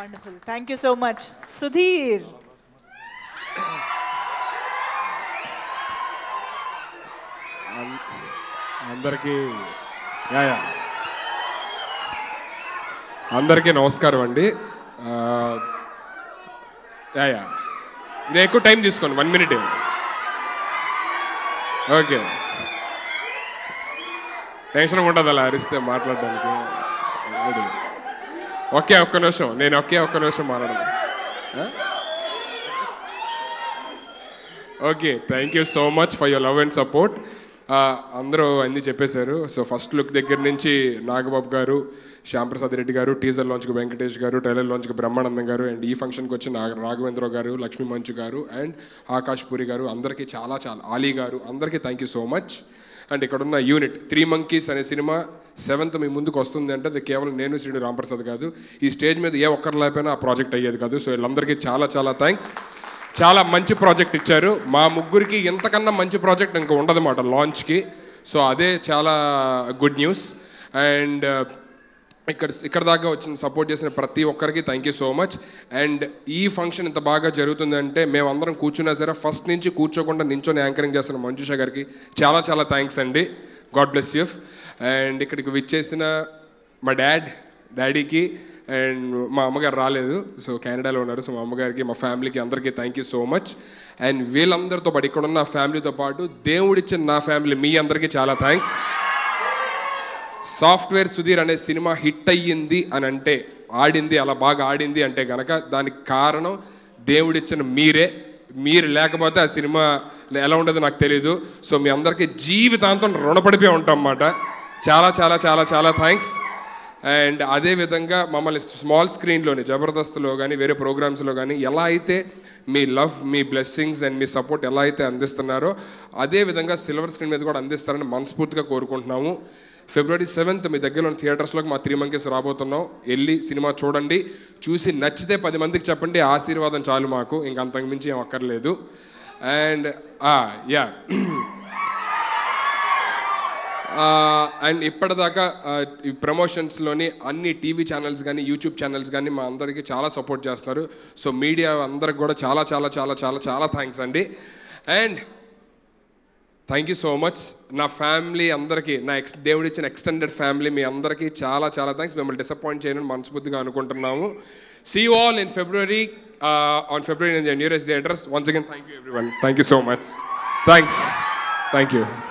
Wonderful thank you so much Sudheer అం- అందరికీ yeah yeah అందరికీ నమస్కారం అండి ఆ, యా యా నేను ఎక్కువ టైం తీసుకోండి వన్ మినిట్ ఓకే టెన్షన్ ఉంటుంది అలా అరిస్తే మాట్లాడడానికి రెడీ. ఒకే ఒక్క నిమిషం నేను ఒకే ఒక్క నిమిషం మాట్లాడదాం okay thank you so much for your love and support అందరూ అన్నీ చెప్పేశారు సో ఫస్ట్ లుక్ దగ్గర నుంచి నాగబాబు గారు శ్యాంప్రసాద్ రెడ్డి గారు టీజర్ లాంచ్కి వెంకటేష్ గారు ట్రైలర్ లాంచ్కి బ్రహ్మానందం గారు అండ్ ఈ ఫంక్షన్కి వచ్చి నాగ రాఘవేంద్ర గారు లక్ష్మీ మంచు గారు అండ్ ఆకాష్ పూరి గారు అందరికీ చాలా చాలా ఆలీ గారు అందరికీ thank you so much and ఇక్కడ ఉన్న యూనిట్ త్రీ మంకీస్ అనే సినిమా సెవెంత్ మీ ముందుకు వస్తుంది అంటే అది కేవలం నేను శ్రీడు రాంప్రసాద్ కాదు ఈ స్టేజ్ మీద ఏ ఒక్కరు లేకపోయినా ఆ ప్రాజెక్ట్ అయ్యేది కాదు సో వీళ్ళందరికీ చాలా చాలా థ్యాంక్స్ చాలా మంచి ప్రాజెక్ట్ ఇచ్చారు మా ముగ్గురికి ఎంతకన్నా మంచి ప్రాజెక్ట్ ఇంకా ఉండదన్నమాట లాంచ్కి సో అదే చాలా గుడ్ న్యూస్ అండ్ ఇక్కడ ఇక్కడ దాకా వచ్చిన సపోర్ట్ చేసిన ప్రతి ఒక్కరికి thank you so much and ఈ ఫంక్షన్ ఇంత బాగా జరుగుతుందంటే మేమందరం కూర్చున్నా సరే ఫస్ట్ నుంచి కూర్చోకుండా నించొని యాంకరింగ్ చేస్తున్న మంజుష గారికి చాలా చాలా థ్యాంక్స్ అండి గాడ్ బ్లెస్ యూ అండ్ ఇక్కడికి విచ్చేసిన మా డాడ్ డాడీకి అండ్ మా అమ్మగారు రాలేదు సో కెనడాలో ఉన్నారు సో మా అమ్మగారికి మా ఫ్యామిలీకి అందరికీ thank you so much and వీళ్ళందరితో పాటు ఇక్కడ ఉన్న ఫ్యామిలీతో పాటు దేవుడిచ్చిన నా ఫ్యామిలీ మీ అందరికీ చాలా థ్యాంక్స్ సాఫ్ట్వేర్ సుధీర్ అనే సినిమా హిట్ అయ్యింది అని అంటే ఆడింది అలా బాగా ఆడింది అంటే గనక దానికి కారణం దేవుడిచ్చిన మీరే మీరు లేకపోతే ఆ సినిమా ఎలా ఉండదో నాకు తెలియదు సో మీ అందరికీ జీవితాంతం రుణపడిపోయి ఉంటాం అన్నమాట చాలా చాలా చాలా చాలా థ్యాంక్స్ అండ్ అదే విధంగా మమ్మల్ని స్మాల్ స్క్రీన్లోని జబర్దస్త్లో కానీ వేరే ప్రోగ్రామ్స్లో కానీ ఎలా అయితే మీ లవ్ మీ బ్లెస్సింగ్స్ అండ్ మీ సపోర్ట్ ఎలా అయితే అందిస్తున్నారో అదే విధంగా సిల్వర్ స్క్రీన్ మీద కూడా అందిస్తారని మనస్ఫూర్తిగా కోరుకుంటున్నాము ఫిబ్రవరి సెవెంత్ మీ దగ్గర ఉన్న థియేటర్స్లోకి మా త్రీ మంకీస్ రాబోతున్నాం వెళ్ళి సినిమా చూడండి చూసి నచ్చితే పది మందికి చెప్పండి ఆశీర్వాదం చాలు మాకు ఇంక అంతకు మించి ఏం అక్కర్లేదు అండ్ యా అండ్ ఇప్పటిదాకా ఆ, ఈ ప్రమోషన్స్లోని అన్ని టీవీ ఛానల్స్ కానీ యూట్యూబ్ ఛానల్స్ కానీ మా అందరికీ చాలా సపోర్ట్ చేస్తున్నారు సో మీడియా అందరికి కూడా చాలా చాలా చాలా చాలా చాలా థ్యాంక్స్ అండి and thank you so much నా ఫ్యామిలీ అందరికీ నా ఎక్స్ దేవుడిచ్చిన ఎక్స్టెండెడ్ ఫ్యామిలీ మీ అందరికీ చాలా చాలా థ్యాంక్స్ మిమ్మల్ని డిసప్పాయింట్ చేయనని మనస్ఫూర్తిగా అనుకుంటున్నాము see you all in February on February in the nearest theatres once again thank you everyone thank you so much thanks thank you